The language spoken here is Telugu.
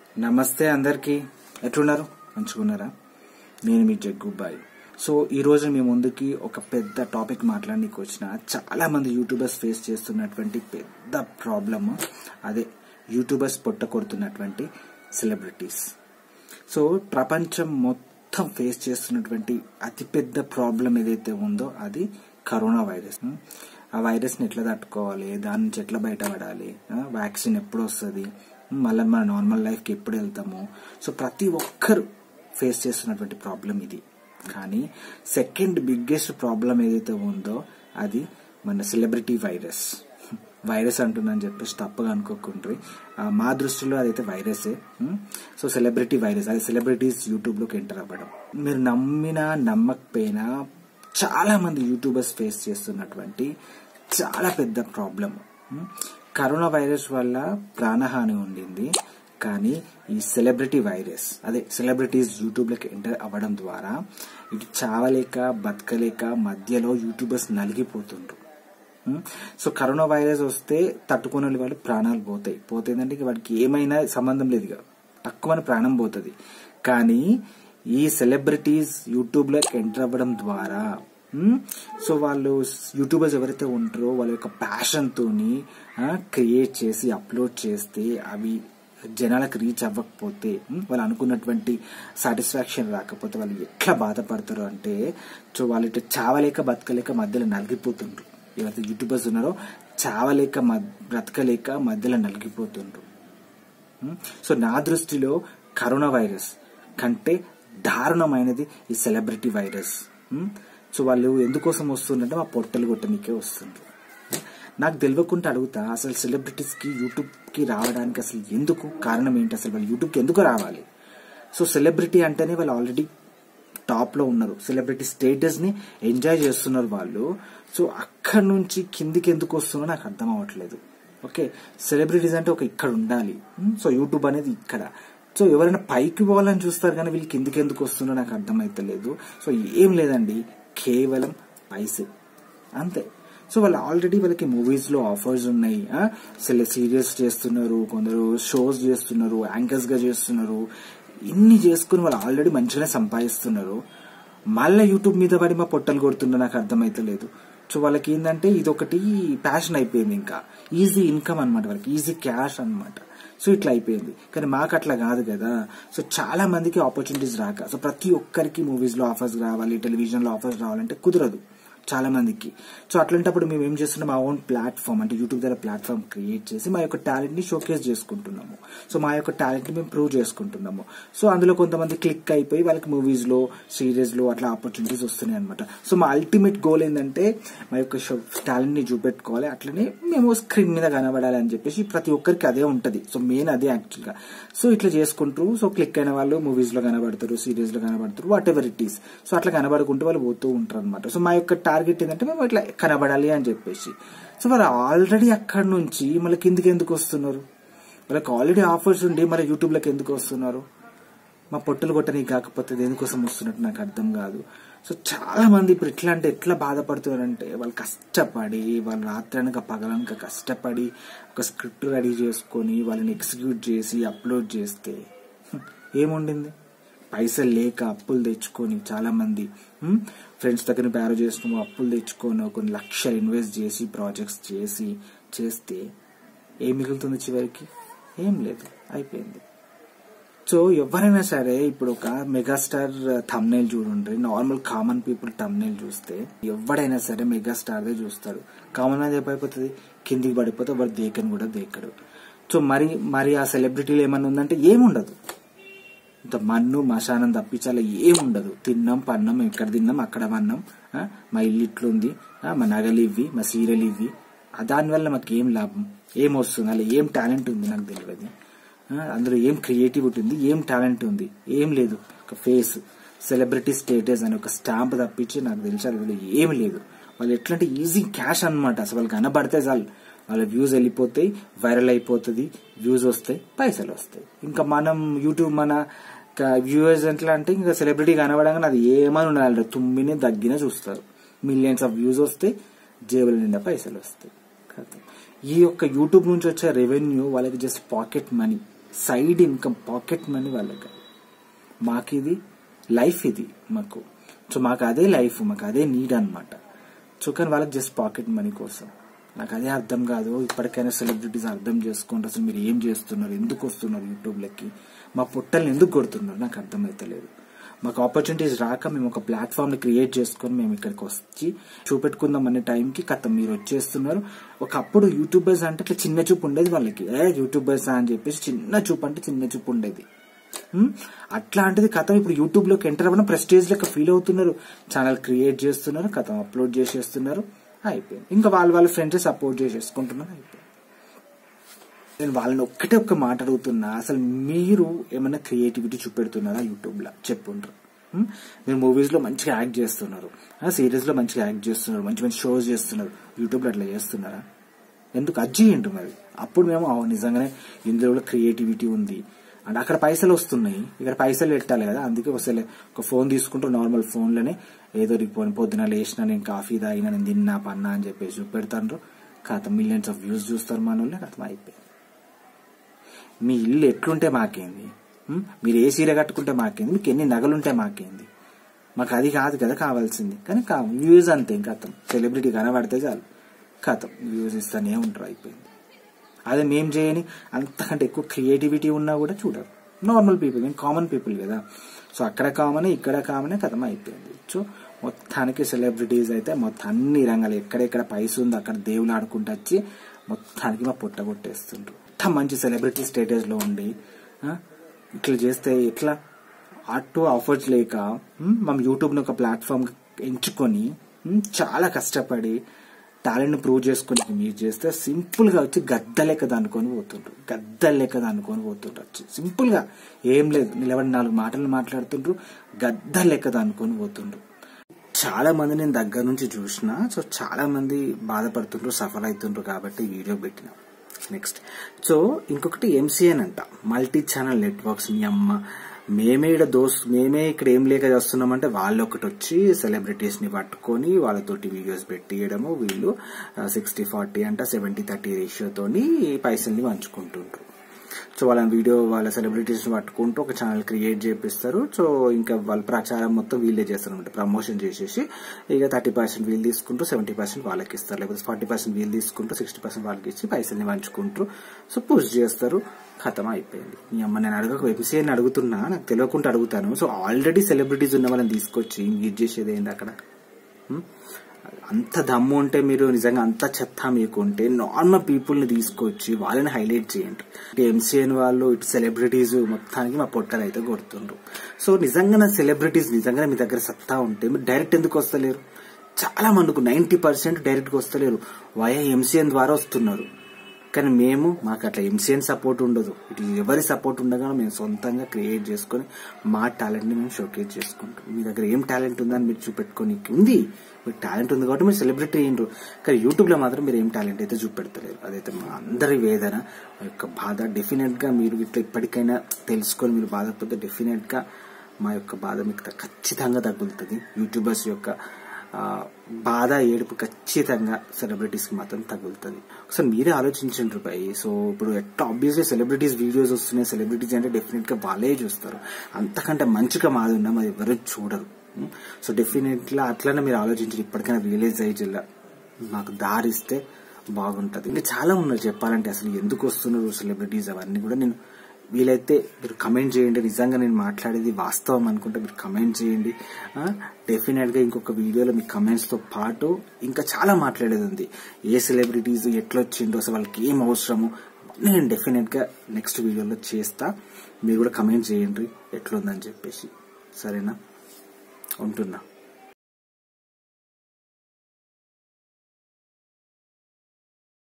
నమస్తే అందరికీ ఎట్లున్నారు మంచుకున్నారా నేను మీ జగ్గుబాయ్ సో ఈ రోజు మీ ముందుకి ఒక పెద్ద టాపిక్ మాట్లాడడానికి వచ్చిన చాలా మంది యూట్యూబర్స్ ఫేస్ చేస్తున్నటువంటి పెద్ద ప్రాబ్లమ్ అదే యూట్యూబర్స్ పొట్ట కొడుతున్నటువంటి సెలబ్రిటీస్ సో ప్రపంచం మొత్తం ఫేస్ చేస్తున్నటువంటి అతిపెద్ద ప్రాబ్లం ఏదైతే ఉందో అది కరోనా వైరస్ ఆ వైరస్ ని ఎట్లా తట్టుకోవాలి దాని నుంచి ఎట్లా బయటపడాలి వ్యాక్సిన్ ఎప్పుడు వస్తుంది మళ్ళీ మన నార్మల్ లైఫ్కి ఎప్పుడు వెళ్తాము సో ప్రతి ఒక్కరు ఫేస్ చేస్తున్నటువంటి ప్రాబ్లం ఇది కానీ సెకండ్ బిగ్గెస్ట్ ప్రాబ్లం ఏదైతే ఉందో అది మన సెలబ్రిటీ వైరస్ వైరస్ అంటున్నాను చెప్పేసి తప్పగా అనుకోకుండ్రి ఆ, మా దృష్టిలో అదైతే వైరసే ఉమ్. సో సెలబ్రిటీ వైరస్ అది సెలబ్రిటీస్ యూట్యూబ్లోకి ఎంటర్ అవ్వడం మీరు నమ్మినా నమ్మకపోయినా చాలా మంది యూట్యూబర్స్ ఫేస్ చేస్తున్నటువంటి చాలా పెద్ద ప్రాబ్లం కరోనా వైరస్ వల్ల ప్రాణహాని ఉండింది కానీ ఈ సెలబ్రిటీ వైరస్ అదే సెలబ్రిటీస్ యూట్యూబ్లోకి ఎంటర్ అవ్వడం ద్వారా ఇటు చావలేక బతకలేక మధ్యలో యూట్యూబర్స్ నలిగిపోతుండ్రు ఉమ్, సో కరోనా వైరస్ వస్తే తట్టుకునే వాళ్ళు ప్రాణాలు పోతాయి పోతే ఏంటంటే ఇక వాడికి ఏమైనా సంబంధం లేదు ఇక తక్కువని ప్రాణం పోతుంది కానీ ఈ సెలబ్రిటీస్ యూట్యూబ్ లో ఎంటర్ అవ్వడం ద్వారా ఉమ్, సో వాళ్ళు యూట్యూబర్స్ ఎవరైతే ఉంటారో వాళ్ళ యొక్క ప్యాషన్ తోని క్రియేట్ చేసి అప్లోడ్ చేస్తే అవి జనాలకు రీచ్ అవ్వకపోతే ఉమ్, వాళ్ళు అనుకున్నటువంటి సాటిస్ఫాక్షన్ రాకపోతే వాళ్ళు ఎట్లా బాధపడతారు అంటే సో వాళ్ళు ఇటు చావలేక బతకలేక మధ్యలో నలిగిపోతుండ్రు ఎవరైతే యూట్యూబర్స్ ఉన్నారో చావలేక మద్- బ్రతకలేక మధ్యలో నలిగిపోతుండ్రు ఉమ్, సో నా దృష్టిలో కరోనా వైరస్ కంటే దారుణమైనది ఈ సెలబ్రిటీ వైరస్ ఉమ్, సో వాళ్ళు ఎందుకోసం వస్తుందంటే మా పొట్టలు కొట్టనికే వస్తుండ్రు నాకు తెలియకుండా అడుగుతా అసలు సెలబ్రిటీస్ కి యూట్యూబ్ కి రావడానికి అసలు ఎందుకు కారణం ఏంటి అసలు వాళ్ళు యూట్యూబ్ కి ఎందుకు రావాలి సో సెలబ్రిటీ అంటేనే వాళ్ళు ఆల్రెడీ టాప్ లో ఉన్నారు సెలబ్రిటీ స్టేటస్ ని ఎంజాయ్ చేస్తున్నారు వాళ్ళు సో అక్కడ నుంచి కిందికి ఎందుకు వస్తుందో నాకు అర్థం అవ్వట్లేదు ఓకే సెలబ్రిటీస్ అంటే ఒక ఇక్కడ ఉండాలి ఉమ్, సో యూట్యూబ్ అనేది ఇక్కడ సో ఎవరైనా పైకి పోవాలని చూస్తారు కానీ వీళ్ళు కిందికి ఎందుకు వస్తుందో నాకు అర్థమైతలేదు సో ఏం లేదండి కేవలం పైసే అంతే సో వాళ్ళు ఆల్రెడీ వాళ్ళకి మూవీస్ లో ఆఫర్స్ ఉన్నాయి సీరియల్స్ చేస్తున్నారు కొందరు షోస్ చేస్తున్నారు యాంకర్స్ గా చేస్తున్నారు ఇన్ని చేసుకుని వాళ్ళు ఆల్రెడీ మంచిగానే సంపాదిస్తున్నారు మళ్ళీ యూట్యూబ్ మీద పడి మా పొట్టలు కొడుతుండో నాకు అర్థమైతలేదు సో వాళ్ళకి ఏంటంటే ఇది ఒకటి ప్యాషన్ అయిపోయింది ఇంకా ఈజీ ఇన్కమ్ అన్నమాట వాళ్ళకి ఈజీ క్యాష్ అన్నమాట సో ఇట్లా అయిపోయింది కానీ మాకు అట్లా కాదు కదా సో చాలా మందికి ఆపర్చునిటీస్ రాక సో ప్రతి ఒక్కరికి మూవీస్ లో ఆఫర్స్ రావాలి టెలివిజన్ లో ఆఫర్స్ రావాలంటే కుదరదు చాలా మందికి సో అట్లాంటప్పుడు మేము ఏం చేస్తున్నాం మా ఓన్ ప్లాట్ఫామ్ అంటే యూట్యూబ్ ద్వారా ప్లాట్ఫామ్ క్రియేట్ చేసి మా యొక్క టాలెంట్ ని షోకేస్ చేసుకుంటున్నాము సో మా యొక్క టాలెంట్ ని మేము ప్రూవ్ చేసుకుంటున్నాము సో అందులో కొంతమంది క్లిక్ అయిపోయి వాళ్ళకి మూవీస్ లో సిరీస్ లో అట్లా ఆపర్చునిటీస్ వస్తున్నాయి అనమాట సో మా అల్టిమేట్ గోల్ ఏంటంటే మా యొక్క టాలెంట్ ని చూపెట్టుకోవాలి అట్లనే మేము స్క్రీన్ మీద కనబడాలి అని చెప్పేసి ప్రతి ఒక్కరికి అదే ఉంటది సో మెయిన్ అదే యాక్చువల్ గా సో ఇట్లా చేసుకుంటూ సో క్లిక్ అయిన వాళ్ళు మూవీస్ లో కనబడతారు సిరీస్ లో కనబడతారు whatever it is so అట్లా కనబడుకుంటూ వాళ్ళు పోతూ ఉంటారు అనమాట సో మా యొక్క టార్గెట్ ఏంటంటే మేము ఇట్లా కనబడాలి అని చెప్పేసి సో వాళ్ళు ఆల్రెడీ అక్కడ నుంచి మళ్ళీ కిందికి ఎందుకు వస్తున్నారు వాళ్ళకి ఆల్రెడీ ఆఫర్స్ ఉండి మరి యూట్యూబ్ లోకి ఎందుకు వస్తున్నారు మా పొట్టులు కొట్టని కాకపోతే దేనికోసం వస్తున్నట్టు నాకు అర్థం కాదు సో చాలా మంది ఇప్పుడు ఎట్లా అంటే ఎట్లా బాధపడుతున్నారంటే వాళ్ళు కష్టపడి వాళ్ళు రాత్రనక పగలనక కష్టపడి ఒక స్క్రిప్ట్ రెడీ చేసుకొని వాళ్ళని ఎగ్జిక్యూట్ చేసి అప్లోడ్ చేస్తే హ్మ్, ఏముండింది పైసలు లేక అప్పులు తెచ్చుకొని చాలా మంది ఫ్రెండ్స్ దగ్గర బ్యారో చేసుకుని అప్పులు తెచ్చుకొని కొన్ని లక్షలు ఇన్వెస్ట్ చేసి ప్రాజెక్ట్స్ చేసి చేస్తే ఏం మిగులుతుంది చివరికి ఏం లేదు అయిపోయింది సో ఎవరైనా సరే ఇప్పుడు ఒక మెగాస్టార్ థంబ్నైల్ చూడండి నార్మల్ కామన్ పీపుల్ థంబ్నైల్ చూస్తే ఎవడైనా సరే మెగాస్టార్ దే చూస్తాడు కామన్ అది అయిపోతుంది కిందికి పడిపోతే వాడు దేకని కూడా దేకడు సో మరి మరి ఆ సెలబ్రిటీలు ఏమన్నా ఉందంటే ఏముండదు ఇంత మన్ను మశానం తప్పించాలి ఏముండదు తిన్నాం పన్నాం ఇక్కడ తిన్నాం అక్కడ పన్నాం ఆ, మా ఇల్లు ఇట్లుంది ఆ, మా నగలు ఇవి మా సీరియల్ ఇవి ఆ, దానివల్ల మాకు ఏం లాభం ఏం వస్తుంది అలా ఏం టాలెంట్ ఉంది నాకు తెలియదు ఆ, అందులో ఏం క్రియేటివిటీ ఉంది ఏం టాలెంట్ ఉంది ఏం లేదు ఒక ఫేస్ సెలబ్రిటీ స్టేటస్ అని ఒక స్టాంప్ తప్పించి నాకు తెలిసి అందులో ఏమి లేదు వాళ్ళు ఎట్లాంటి ఈజీ క్యాష్ అన్నమాట అసలు వాళ్ళు కనబడితే చాలు వాళ్ళ వ్యూస్ వెళ్ళిపోతాయి వైరల్ అయిపోతుంది వ్యూస్ వస్తాయి పైసలు వస్తాయి ఇంకా మనం యూట్యూబ్ మన వ్యూవర్స్ ఎట్లా అంటే ఇంకా సెలబ్రిటీ కనబడంగా అది ఏమని ఉండాలి తుమ్మిని దగ్గిన చూస్తారు మిలియన్స్ ఆఫ్ వ్యూస్ వస్తాయి జేబుల నిండా పైసలు వస్తాయి కథ. ఈ యొక్క యూట్యూబ్ నుంచి వచ్చే రెవెన్యూ వాళ్ళకి just pocket money side income pocket money వాళ్ళకి మాకు ఇది లైఫ్ ఇది మాకు సో మాకు అదే లైఫ్ మాకు అదే నీడ్ అనమాట సో కానీ వాళ్ళకి జస్ట్ పాకెట్ మనీ కోసం నాకు అదే అర్థం కాదు ఇప్పటికైనా సెలబ్రిటీస్ అర్థం చేసుకోండి అసలు మీరు ఏం చేస్తున్నారు ఎందుకు వస్తున్నారు యూట్యూబ్లకి మా పుట్టల్ని ఎందుకు కొడుతున్నారు నాకు అర్థమైతలేదు మాకు ఆపర్చునిటీస్ రాక మేము ఒక ప్లాట్ఫామ్ ని క్రియేట్ చేసుకొని మేము ఇక్కడికి వచ్చి చూపెట్టుకుందాం అనే టైంకి కథ మీరు వచ్చేస్తున్నారు ఒకప్పుడు యూట్యూబర్స్ అంటే ఇట్లా చిన్న చూపు ఉండేది వాళ్ళకి ఏ యూట్యూబర్స్ అని చెప్పేసి చిన్న చూపు అంటే చిన్న చూపు ఉండేది హ్మ్? అట్లాంటిది కథ ఇప్పుడు యూట్యూబ్ లోకి ఎంటర్ అవ్వడం ప్రెస్టేజ్ లెక్క ఫీల్ అవుతున్నారు ఛానల్ క్రియేట్ చేస్తున్నారు కథ అప్లోడ్ చేసేస్తున్నారు అయిపోయింది ఇంకా వాళ్ళ వాళ్ళ ఫ్రెండ్స్ సపోర్ట్ చేసేసుకుంటున్నారు అయిపోయింది నేను వాళ్ళని ఒక్కటే ఒక్క మాట అడుగుతున్నా అసలు మీరు ఏమైనా క్రియేటివిటీ చూపెడుతున్నారా యూట్యూబ్ లో చెప్పుండ్రు హ్మ్? మీరు మూవీస్ లో మంచిగా యాక్ట్ చేస్తున్నారు సిరీస్ లో మంచిగా యాక్ట్ చేస్తున్నారు మంచి మంచి షోస్ చేస్తున్నారు యూట్యూబ్ లో అట్లా చేస్తున్నారా ఎందుకు అది చేయండి మరి అప్పుడు మేము "అవును, నిజంగానే ఇందులో కూడా క్రియేటివిటీ ఉంది అండ్ అక్కడ పైసలు వస్తున్నాయి ఇక్కడ పైసలు పెట్టాలి కదా అందుకే అసలు ఒక ఫోన్ తీసుకుంటూ నార్మల్ ఫోన్లోనే ఏదో రిపోని పొద్దున లేచిన నేను కాఫీ తాగినా నేను తిన్నా పన్నా అని చెప్పేసి చూపెడతాను కథ మిలియన్స్ ఆఫ్ వ్యూస్ చూస్తారు మన వాళ్ళే కథ అయిపోయింది మీ ఇల్లు ఎట్లుంటే మాకేంది ఉం? మీరు ఏ సీర కట్టుకుంటే మాకేంది మీకు ఎన్ని నగలుంటే మాకేంది మాకు అది కాదు కదా కావాల్సింది కానీ కా వ్యూస్ అంతే ఇంకా కథం సెలబ్రిటీ కనబడితే చాలు కథం వ్యూస్ ఇస్తానే ఉంటారు అయిపోయింది అదే మేం చేయని అంతకంటే ఎక్కువ క్రియేటివిటీ ఉన్నా కూడా చూడరు నార్మల్ పీపుల్ మేము కామన్ పీపుల్ కదా సో అక్కడ కామన్ ఇక్కడ కామనే కథం అయిపోయింది సో మొత్తానికి సెలబ్రిటీస్ అయితే మొత్తం అన్ని రంగాలు ఎక్కడెక్కడ పైస ఉందో అక్కడ దేవులు ఆడుకుంటూ వచ్చి మొత్తానికి మా పుట్ట కొట్టేస్తుండ్రు మొత్తం మంచి సెలబ్రిటీ స్టేటస్ లో ఉండి ఆ, ఇట్లా చేస్తే ఎట్లా ఆటో ఆఫర్స్ లేక ఉమ్, మనం యూట్యూబ్ ఒక ప్లాట్ఫామ్ ఎంచుకొని ఉమ్, చాలా కష్టపడి టాలెంట్ ప్రూవ్ చేసుకుని మీరు చేస్తే సింపుల్ గా వచ్చి గద్ద లెక్క దానుకొని పోతుండ్రు గద్ద లెక్క దానుకొని పోతుండ్రు వచ్చి సింపుల్ గా ఏం లేదు నిలబడి నాలుగు మాటలు మాట్లాడుతుండ్రు గద్ద లెక్క దానుకొని పోతుండ్రు చాలా మంది నేను దగ్గర నుంచి చూసిన సో చాలా మంది బాధపడుతుండ్రు సఫర్ అవుతుండ్రు కాబట్టి ఈ వీడియో పెట్టిన నెక్స్ట్ సో ఇంకొకటి ఎంసీఎన్ అంట మల్టీ ఛానల్ నెట్వర్క్స్ మీ అమ్మ మేమే ఇక్కడ దోస్ మేమే ఇక్కడ ఏం లేక చేస్తున్నామంటే వాళ్ళు ఒకటి వచ్చి సెలబ్రిటీస్ ని పట్టుకొని వాళ్ళతోటి వీడియోస్ పెట్టియడము వీళ్ళు సిక్స్టీ ఫార్టీ అంట సెవెంటీ థర్టీ రేషియోతోని పైసల్ని పంచుకుంటుండ్రు సో వాళ్ళ వీడియో వాళ్ళ సెలబ్రిటీస్ పట్టుకుంటూ ఒక ఛానల్ క్రియేట్ చేపిస్తారు సో ఇంకా వాళ్ళ ప్రచారం మొత్తం వీళ్ళే చేస్తారు అనమాట ప్రమోషన్ చేసేసి ఇక థర్టీ పర్సెంట్ వీళ్ళు తీసుకుంటూ సెవెంటీ పర్సెంట్ వాళ్ళకి ఇస్తారు లేకపోతే ఫార్టీ పర్సెంట్ వీళ్ళు తీసుకుంటూ సిక్స్టీ పర్సెంట్ వాళ్ళకి ఇచ్చి పైసల్ని పంచుకుంటారు సో పుష్ చేస్తారు ఖతం అయిపోయింది మీ అమ్మ నేను అడగక ఎంసీఏని అడుగుతున్నా నాకు తెలియకుండా అడుగుతాను సో ఆల్రెడీ సెలబ్రిటీస్ ఉన్న వాళ్ళని తీసుకొచ్చి మీరు చేసేది ఏంటి అక్కడ ఉం? అంత దమ్ము ఉంటే మీరు నిజంగా అంత చెత్త మీకుంటే నార్మల్ పీపుల్ ని తీసుకొచ్చి వాళ్ళని హైలైట్ చేయండి ఇటు ఎంసీఎన్ వాళ్ళు ఇటు సెలబ్రిటీస్ మొత్తానికి మా పొట్టలు అయితే కొడుతుండ్రు సో నిజంగా నా సెలబ్రిటీస్ నిజంగా మీ దగ్గర సత్తా ఉంటే మీరు డైరెక్ట్ ఎందుకు వస్తలేరు చాలా మందికి నైన్టీ పర్సెంట్ డైరెక్ట్ గా వస్తలేరు వయా ఎంసీఎన్ ద్వారా వస్తున్నారు కానీ మేము మాకు అట్లా ఎంసీఎన్ సపోర్ట్ ఉండదు ఇటు ఎవరి సపోర్ట్ ఉండగా మేము సొంతంగా క్రియేట్ చేసుకొని మా టాలెంట్ ని మేము షోకేజ్ చేసుకుంటాం మీ దగ్గర ఏం టాలెంట్ ఉందని మీరు చూపెట్టుకొని ఉంది మీకు టాలెంట్ ఉంది కాబట్టి మీరు సెలబ్రిటీ అయ్యిండ్రు కానీ యూట్యూబ్ లో మాత్రం మీరు ఏం టాలెంట్ అయితే చూపెడతలేరు అదైతే మా అందరి వేదన మా యొక్క బాధ డెఫినెట్ గా మీరు ఇట్లా ఇప్పటికైనా తెలుసుకొని మీరు బాధపడితే డెఫినెట్ గా మా యొక్క బాధ మీకు ఖచ్చితంగా తగ్గుతుంది యూట్యూబర్స్ యొక్క ఆ, బాధ ఏడుపు ఖచ్చితంగా సెలబ్రిటీస్ కి మాత్రం తగులుతుంది ఒకసారి మీరే ఆలోచించండి పై సో ఇప్పుడు ఎట్లా ఆబ్వియస్లీ సెలబ్రిటీస్ వీడియోస్ వస్తున్నాయి సెలబ్రిటీస్ అంటే డెఫినెట్ గా వాళ్ళే చూస్తారు అంతకంటే మంచిగా మాది ఉన్నా మరి ఎవరు చూడరు సో డెఫినెట్ గా అట్లనే మీరు ఆలోచించి ఇప్పటికైనా రియలైజ్ అయ్యి జిల్లా మాకు దారిస్తే బాగుంటది ఇంకా చాలా ఉన్నారు చెప్పాలంటే అసలు ఎందుకు వస్తున్నారు సెలబ్రిటీస్ అవన్నీ కూడా నేను వీలైతే మీరు కమెంట్ చేయండి నిజంగా నేను మాట్లాడేది వాస్తవం అనుకుంటే మీరు కమెంట్ చేయండి డెఫినెట్ గా ఇంకొక వీడియోలో మీ కమెంట్స్ తో పాటు ఇంకా చాలా మాట్లాడేది ఉంది ఏ సెలబ్రిటీస్ ఎట్లా వచ్చిండో అసలు వాళ్ళకి ఏం అవసరము నేను డెఫినెట్ గా నెక్స్ట్ వీడియోలో చేస్తా మీరు కూడా కమెంట్ చేయండి ఎట్లుందని చెప్పేసి సరేనా ఉంటున్నా